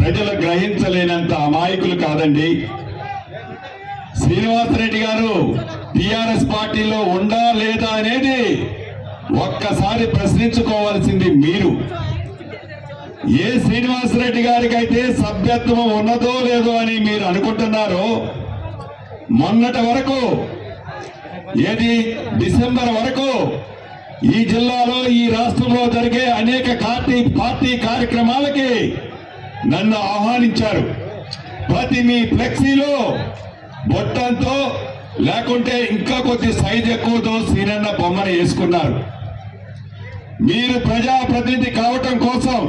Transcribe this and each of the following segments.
ప్రజలు గ్రహించలేనంత అమాయకులు కాదండి శ్రీనివాసరెడ్డి గారు టిఆర్ఎస్ పార్టీలో ఉండా లేదా అనేది ఒక్కసారి ప్రశ్నించుకోవాల్సింది మీరు ఏ శ్రీనివాసరెడ్డి గారికి అయితే సభ్యత్వం ఉన్నదో లేదో అని మీరు అనుకుంటున్నారో మొన్నటి వరకు ఏది డిసెంబర్ వరకు ఈ జిల్లాలో ఈ రాష్ట్రంలో జరిగే అనేక పార్టీ పార్టీ కార్యక్రమాలకి నన్ను ఆహ్వానించారు ప్రతి మీ ఫ్లెక్సీలో బొట్టంతో లేకుంటే ఇంకా కొద్ది సైజ్ ఎక్కువతో సీనన్న బొమ్మను వేసుకున్నారు మీరు ప్రజాప్రతినిధి కావటం కోసం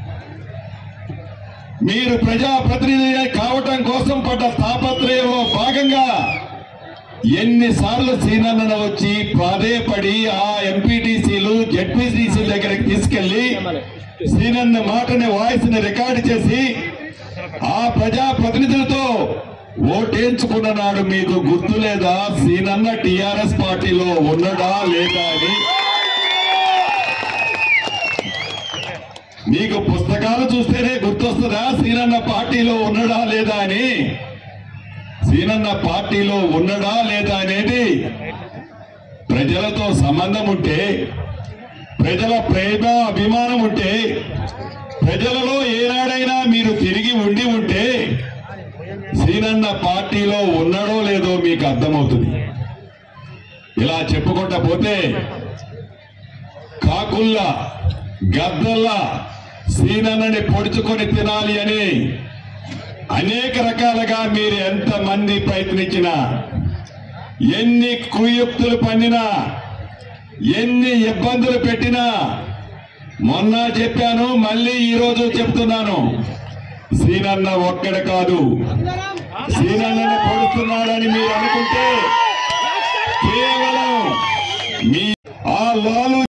మీరు ప్రజాప్రతినిధి కావటం కోసం పడ్డ తాపత్రయంలో భాగంగా ఎన్నిసార్లు సీనన్న వచ్చి పదే పడి ఆ ఎంపీటీసీలు జెడ్పీటీసీ దగ్గరికి తీసుకెళ్లి సీనన్న మాటని వాయిస్ ని రికార్డు చేసి ఆ ప్రజా ప్రతినిధులతో ఓటేయించుకున్న నాడు మీకు గుర్తు లేదా సీనన్న టిఆర్ఎస్ పార్టీలో ఉన్నడా లేదా అని మీకు పుస్తకాలు చూస్తేనే గుర్తొస్తుందా సీనన్న పార్టీలో ఉన్నడా లేదా అని సీనన్న పార్టీలో ఉన్నడా లేదా అనేది ప్రజలతో సంబంధం ఉంటే ప్రజల ప్రేమ అభిమానం ఉంటే ప్రజలలో ఏనాడైనా మీరు తిరిగి ఉండి ఉంటే సీనన్న పార్టీలో ఉన్నాడో లేదో మీకు అర్థమవుతుంది ఇలా చెప్పుకుంటా పోతే కాకుల్లా గద్దల్లా సీనన్నని పొడుచుకొని తినాలి అని అనేక రకాలుగా మీరు ఎంత మంది ప్రయత్నించినా ఎన్ని కుయుక్తులు పన్నినా ఎన్ని ఇబ్బందులు పెట్టినా మొన్న చెప్పాను మళ్ళీ ఈ రోజు చెప్తున్నాను సీనన్న ఒక్కడ కాదు సీనన్నని పొడుస్తున్నాడని మీరు అనుకుంటే కేవలం మీ ఆ లాలు